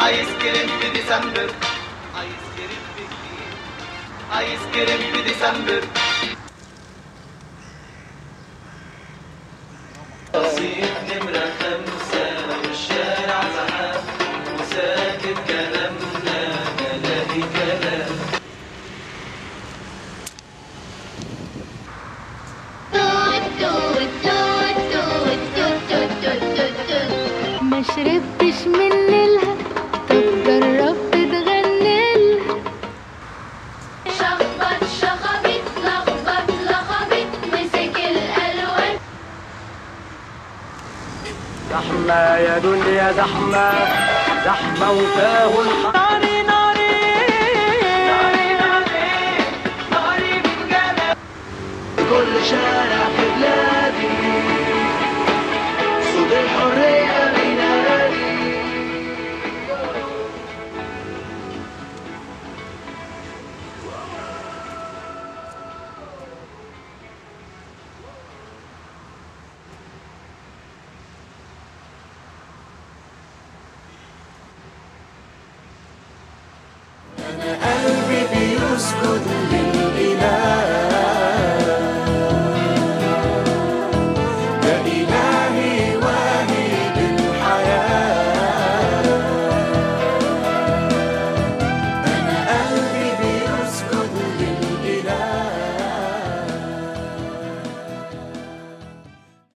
ايس كريم في ديسمبر ايس كريم في جديد ايس كريم في ديسمبر رصيف نمرة خمسة والشارع زحام وساكت كلامنا بلاقي كلام ما شربتش من نيلها طب جربت تغني لها شخبط شخبط لخبط لخبط مسك الألوان زحمة يا دنيا زحمة زحمة وفاه الحق ناري ناري ناري ناري ناري من جمال كل شارع في بلادي صوت الحرية بينادي قلبي بيسجد لله